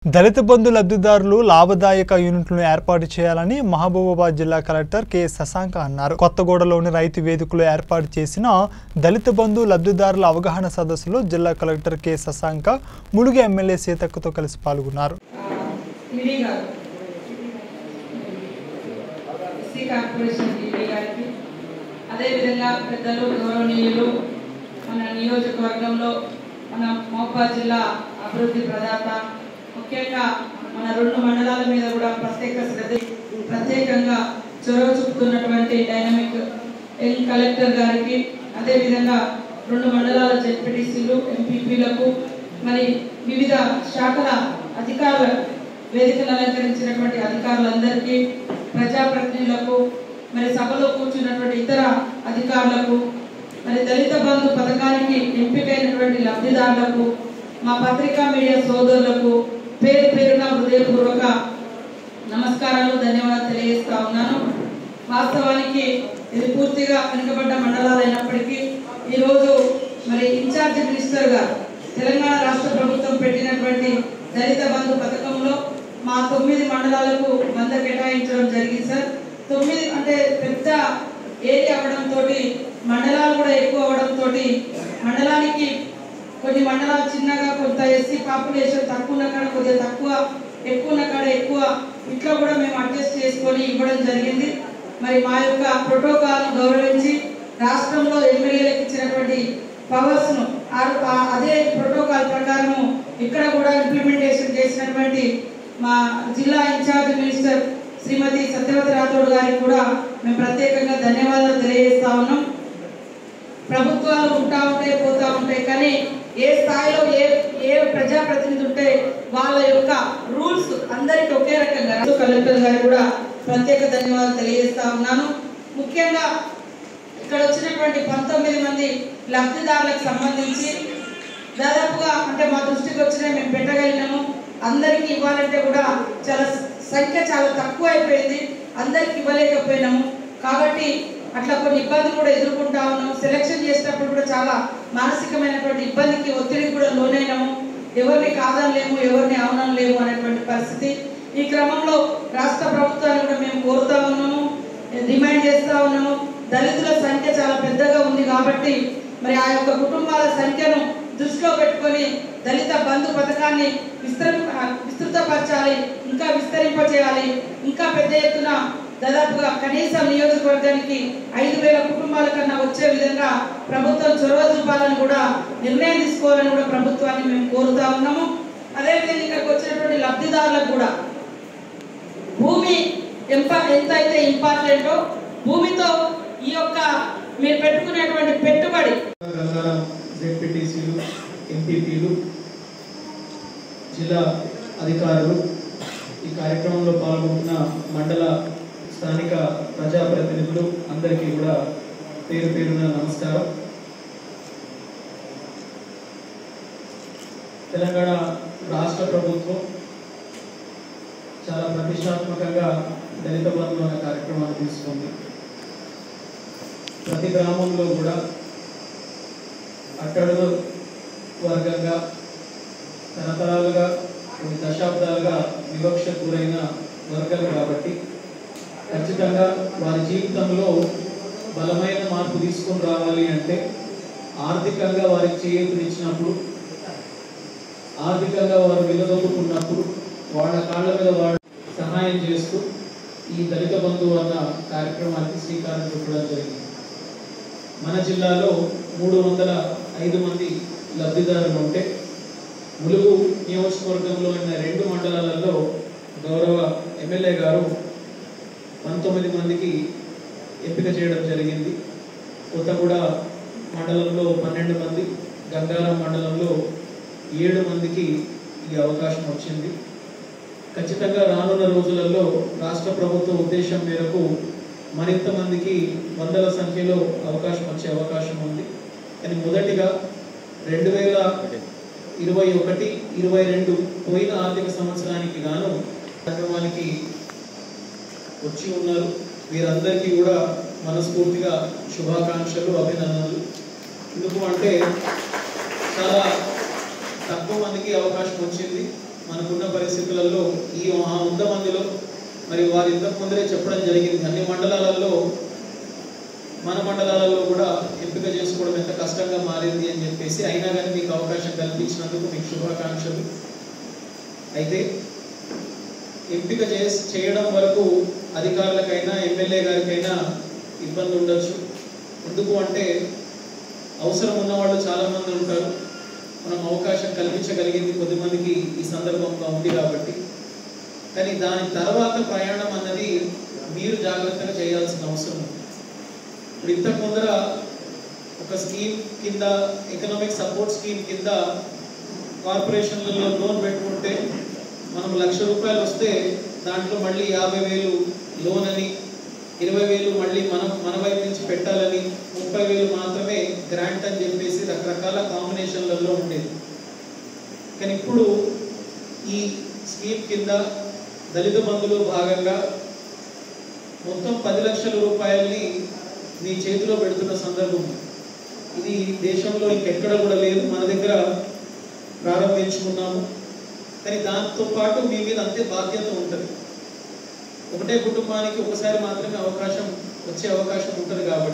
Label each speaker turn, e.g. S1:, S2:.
S1: దళిత బంధు లబ్ధిదారులు లాభదాయక యూనిట్లను ఏర్పాటు చేయాలని మహబూబాబాద్ జిల్లా కలెక్టర్ కె శశాంక అన్నారు కొత్తగూడలోని రైతు వేదికలో ఏర్పాటు చేసిన దళిత బంధు లబ్ధిదారుల అవగాహన సదస్సులో జిల్లా collector K Shashanka Mulugu MLA సీతక్కతో కలిసి పాల్గొన్నారు
S2: ఈడీ గారు ఎస్సీ కార్పొరేషన్ ఈడీ గారికి అదేవిధంగా పెద్దలు గౌరవనీయులు మన నియోజకవర్గంలో మన మహబాద్ జిల్లా అభివృద్ధి ప్రదాత ముఖ్యంగా మన రెండు మండలాల మీద కూడా ప్రత్యేక శ్రద్ధ ప్రత్యేకంగా చొరవ చూపుతున్నటువంటి డైనమిక్ యంగ్ కలెక్టర్ గారికి అదేవిధంగా రెండు మండలాల జెడ్పీటీసీలు ఎంపీపీలకు మరి వివిధ శాఖల అధికారుల వేదికను అలంకరించినటువంటి అధికారులందరికీ ప్రజాప్రతినిధులకు మరి సభలో కూర్చున్నటువంటి ఇతర అధికారులకు మరి దళిత బంధు పథకానికి ఎంపికైనటువంటి లబ్ధిదారులకు మా పత్రికా మీడియా సోదరులకు పేరు పేరున హృదయపూర్వక నమస్కారాలు ధన్యవాదాలు తెలియజేస్తా ఉన్నాను వాస్తవానికి ఇది పూర్తిగా వెనుకబడ్డ మండలాలు అయినప్పటికీ ఈరోజు మరి ఇన్ఛార్జ్ మినిస్టర్ గా తెలంగాణ రాష్ట్ర ప్రభుత్వం పెట్టినటువంటి దళిత బంధు పథకంలో మా తొమ్మిది మండలాలకు వంద కేటాయించడం జరిగింది సార్ తొమ్మిది అంటే పెద్ద ఏరియా అవడంతో మండలాలు కూడా ఎక్కువ అవడంతో మండలానికి కొన్ని మండలాలు చిన్నగా కొంత ఎస్సీ పాపులేషన్ తక్కువ ఉన్న కాడ కొద్దిగా తక్కువ ఎక్కువ ఉన్న కాడ ఎక్కువ ఇట్లా కూడా మేము అడ్జస్ట్ చేసుకొని ఇవ్వడం జరిగింది మరి మా యొక్క ప్రోటోకాల్ గౌరవించి రాష్ట్రంలో ఎమ్మెల్యేలకు ఇచ్చినటువంటి పవర్స్ ను ఆ- ఆ- అదే ప్రోటోకాల్ ప్రకారము ఇక్కడ కూడా ఇంప్లిమెంటేషన్ చేసినటువంటి మా జిల్లా ఇన్ఛార్జ్ మినిస్టర్ శ్రీమతి సత్యవతి రాథోడ్ గారికి కూడా మేము ప్రత్యేకంగా ధన్యవాదాలు తెలియజేస్తా ఉన్నాం ప్రభుత్వాలు ఉంటా ఉంటాయి పోతా ఉంటాయి కానీ ఏ స్థాయిలో ఏ ఏ ప్రజాప్రతినిధి ఉంటే వాళ్ళ యొక్క రూల్స్ అందరికి ఒకే రకంగా రాష్ట్ర కలెక్టర్ గారు కూడా ప్రత్యేక ధన్యవాదాలు తెలియజేస్తా ఉన్నాను ముఖ్యంగా ఇక్కడ వచ్చినటువంటి పంతొమ్మిది మంది లబ్ధిదారులకు సంబంధించి దాదాపుగా అంటే మా దృష్టికి వచ్చిన మేము పెట్టగలిగినాము అందరికీ ఇవ్వాలంటే కూడా చాలా సంఖ్య చాలా తక్కువ అయిపోయింది అందరికి ఇవ్వలేకపోయినాము కాబట్టి అట్లా కొన్ని ఇబ్బందులు కూడా ఎదుర్కొంటా ఉన్నాము సెలెక్షన్ చేసేటప్పుడు కూడా చాలా మానసికమైనటువంటి ఇబ్బందికి ఒత్తిడికి కూడా లోనైనాము ఎవరిని కాదనలేము ఎవరిని అవునలేము అనేటువంటి పరిస్థితి ఈ క్రమంలో రాష్ట్ర ప్రభుత్వాన్ని కూడా మేము కోరుతా ఉన్నాము డిమాండ్ చేస్తా ఉన్నాము దళితుల సంఖ్య చాలా పెద్దగా ఉంది కాబట్టి మరి ఆ యొక్క కుటుంబాల సంఖ్యను దృష్టిలో పెట్టుకొని దళిత బంధు పథకాన్ని విస్తృ విస్తృతపరచాలి ఇంకా విస్తరింపచేయాలి ఇంకా పెద్ద ఎత్తున దాదాపుగా కనీసం నియోజకవర్గానికి ఐదు వేల కుటుంబాల కన్నా వచ్చే విధంగా ప్రభుత్వం చొరవ చూపాలని కూడా నిర్ణయం తీసుకోవాలని కూడా ప్రభుత్వాన్ని మేము కోరుతా ఉన్నాము అదేవిధంగా ఇక్కడికి వచ్చినటువంటి లబ్ధిదారులకు కూడా భూమి ఎంత ఎంత అయితే ఇంపార్టెంటో భూమితో ఈ యొక్క మీరు పెట్టుకునేటువంటి పెట్టుబడి
S3: గంగారాం జెడ్పీటీసీలు ఎంపీపీలు జిల్లా అధికారులు ఈ కార్యక్రమంలో పాల్గొంటున్న మండల స్థానిక ప్రజాప్రతినిధులు అందరికీ కూడా పేరు పేరున నమస్కారం తెలంగాణ రాష్ట్ర ప్రభుత్వం చాలా ప్రతిష్టాత్మకంగా దళిత బంధు అనే కార్యక్రమాన్ని తీసుకుంది ప్రతి గ్రామంలో కూడా అట్టడుగు వర్గంగా తరతరాలుగా కొన్ని దశాబ్దాలుగా వివక్ష గురైన వర్గాలు కాబట్టి ఖచ్చితంగా వారి జీవితంలో బలమైన మార్పు తీసుకొని రావాలి అంటే ఆర్థికంగా వారికి చేయూతనిచ్చినప్పుడు ఆర్థికంగా వారు నిలదొక్కున్నప్పుడు వాళ్ళ కాళ్ళ మీద వాళ్ళు సహాయం చేస్తూ ఈ దళిత బంధువు అన్న కార్యక్రమానికి శ్రీకారం చుట్టడం జరిగింది మన జిల్లాలో మూడు వందల ఐదు మంది లబ్ధిదారులు ఉంటే ములుగు నియోజకవర్గంలో ఉన్న రెండు మండలాలలో గౌరవ ఎమ్మెల్యే గారు పంతొమ్మిది మందికి ఎంపిక చేయడం జరిగింది కొత్తగూడ మండలంలో పన్నెండు మంది గంగారం మండలంలో ఏడు మందికి ఈ అవకాశం వచ్చింది ఖచ్చితంగా రానున్న రోజులలో రాష్ట్ర ప్రభుత్వ ఉద్దేశం మేరకు మరింత మందికి వందల సంఖ్యలో అవకాశం వచ్చే అవకాశం ఉంది కానీ మొదటిగా రెండు వేల ఇరవై ఒకటి ఇరవై రెండు పోయిన ఆర్థిక సంవత్సరానికి గాను కార్యక్రమానికి వచ్చి ఉన్నారు వీరందరికీ కూడా మనస్ఫూర్తిగా శుభాకాంక్షలు అభినందనలు ఎందుకు అంటే చాలా తక్కువ మందికి అవకాశం వచ్చింది మనకున్న పరిస్థితులలో ఈ ఆ వంద మందిలో మరి వారు ఇంతకు ముందరే చెప్పడం జరిగింది అన్ని మండలాలలో మన మండలాలలో కూడా ఎంపిక చేసుకోవడం ఎంత కష్టంగా మారింది అని చెప్పేసి అయినా కానీ మీకు అవకాశం కల్పించినందుకు మీకు శుభాకాంక్షలు అయితే ఎంపిక చేసి చేయడం వరకు అధికారులకైనా ఎమ్మెల్యే గారికైనా ఇబ్బంది ఉండొచ్చు ఎందుకు అంటే అవసరం ఉన్న వాళ్ళు చాలా మంది ఉంటారు మనం అవకాశం కల్పించగలిగింది కొద్దిమందికి ఈ సందర్భంగా ఉంది కాబట్టి కానీ దాని తర్వాత ప్రయాణం అన్నది మీరు జాగ్రత్తగా చేయాల్సిన అవసరం ఉంది ఇప్పుడు ఇంతకు ముందర ఒక స్కీమ్ కింద ఎకనామిక్ సపోర్ట్ స్కీమ్ కింద కార్పొరేషన్లలో లోన్ పెట్టుకుంటే మనం లక్ష రూపాయలు వస్తే దాంట్లో మళ్ళీ యాభై వేలు లోన్ అని ఇరవై వేలు మళ్ళీ మనం మన వైపు నుంచి పెట్టాలని ముప్పై వేలు మాత్రమే గ్రాంట్ అని చెప్పేసి రకరకాల కాంబినేషన్లలో ఉండేది కానీ ఇప్పుడు ఈ స్కీమ్ కింద దళిత బంధులో భాగంగా మొత్తం పది లక్షల రూపాయల్ని మీ చేతిలో పెడుతున్న సందర్భం ఇది దేశంలో ఇంకెక్కడ కూడా లేదు మన దగ్గర ప్రారంభించుకున్నాము కానీ దాంతో పాటు మీ మీద అంతే బాధ్యత ఉంటుంది ఒకటే కుటుంబానికి ఒకసారి మాత్రమే అవకాశం వచ్చే అవకాశం ఉంటుంది కాబట్టి